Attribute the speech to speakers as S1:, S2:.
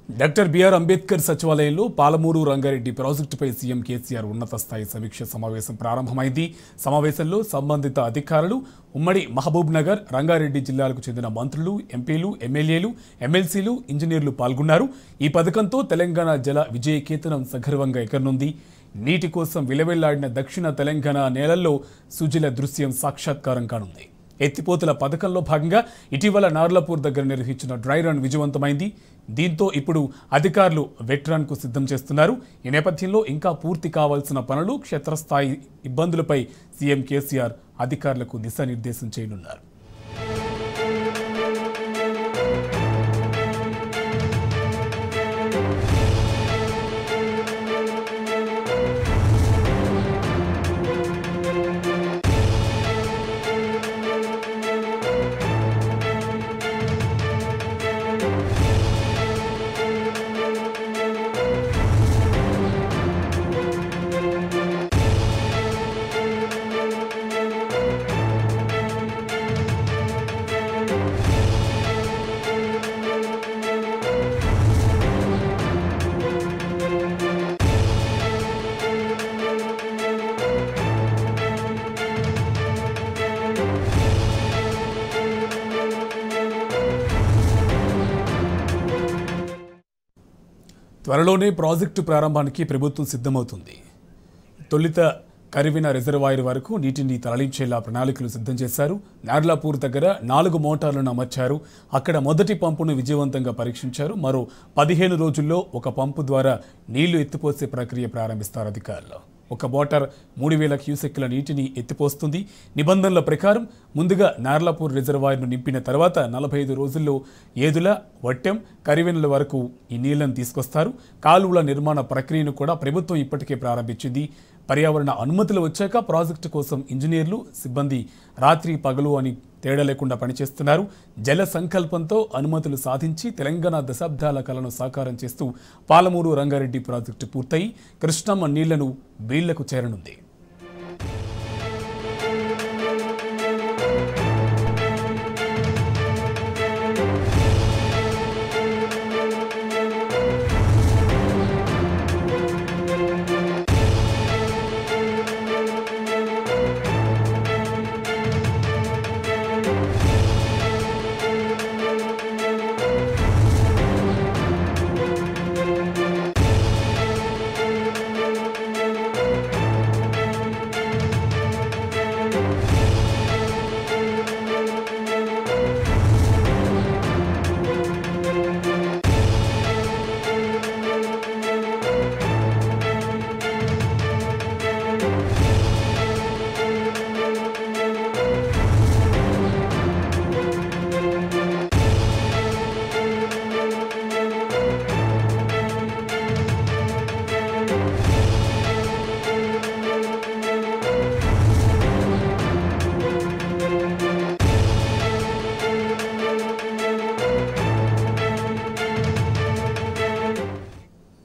S1: doctor BR Ambedkar సచివాలయంలో పాలమూరు రంగారెడ్డి ప్రాజెక్టుపై CM KCR ఉన్నత స్థాయి సమీక్ష సమావేశం ప్రారంభమైంది సమావేశంలో సంబంధిత అధికారులు ఉమ్మడి మహబూబ్ నగర్ రంగారెడ్డి జిల్లాలకు చెందిన మంత్రులు ఎంపీలు ఎమ్మెల్యేలు ఎమ్మెల్సీలు ఇంజనీర్లు పాల్గొన్నారు ఈ పథకంతో తెలంగాణ జల విజయకేతనం సగర్వంగా ఎగరనుంది నీటి కోసం విలవెల్లాడిన దక్షిణ తెలంగాణ నేలల్లో సుజల దృశ్యం సాక్షాత్కారం కానుంది ఎత్తిపోతుల పథకంలో భాగంగా ఇటీవల నార్లపూర్ దగ్గర నిర్వహించిన డ్రై రన్ విజయవంతమైంది దీంతో ఇప్పుడు అధికారులు వెట్ రన్ కు సిద్ధం చేస్తున్నారు ఈ నేపథ్యంలో ఇంకా పూర్తి కావాల్సిన పనులు క్షేత్రస్థాయి ఇబ్బందులపై సీఎం కేసీఆర్ అధికారులకు దిశానిర్దేశం చేయనున్నారు త్వరలోనే ప్రాజెక్టు ప్రారంభానికి ప్రభుత్వం సిద్ధమవుతుంది తొలిత కరివిన రిజర్వాయర్ వరకు నీటిని తరలించేలా ప్రణాళికలు సిద్ధం చేశారు నార్లాపూర్ దగ్గర నాలుగు మోటార్లను అమర్చారు అక్కడ మొదటి పంపును విజయవంతంగా పరీక్షించారు మరో పదిహేను రోజుల్లో ఒక పంపు ద్వారా నీళ్లు ఎత్తిపోసే ప్రక్రియ ప్రారంభిస్తారు అధికారులు ఒక మోటార్ మూడు వేల క్యూసెక్ల నీటిని ఎత్తిపోస్తుంది నిబంధనల ప్రకారం ముందుగా నార్లాపూర్ రిజర్వాయర్ను నింపిన తర్వాత నలభై ఐదు రోజుల్లో ఏదుల వట్టెం కరివెనుల వరకు ఈ నీళ్లను తీసుకొస్తారు కాలువల నిర్మాణ ప్రక్రియను కూడా ప్రభుత్వం ఇప్పటికే ప్రారంభించింది పర్యావరణ అనుమతులు వచ్చాక ప్రాజెక్టు కోసం ఇంజనీర్లు సిబ్బంది రాత్రి పగలు అని తేడా లేకుండా పనిచేస్తున్నారు జల సంకల్పంతో అనుమతులు సాధించి తెలంగాణ దశాబ్దాల కలను సాకారం చేస్తూ పాలమూరు రంగారెడ్డి ప్రాజెక్టు పూర్తయి కృష్ణమ్మ నీళ్లను బీళ్లకు చేరనుంది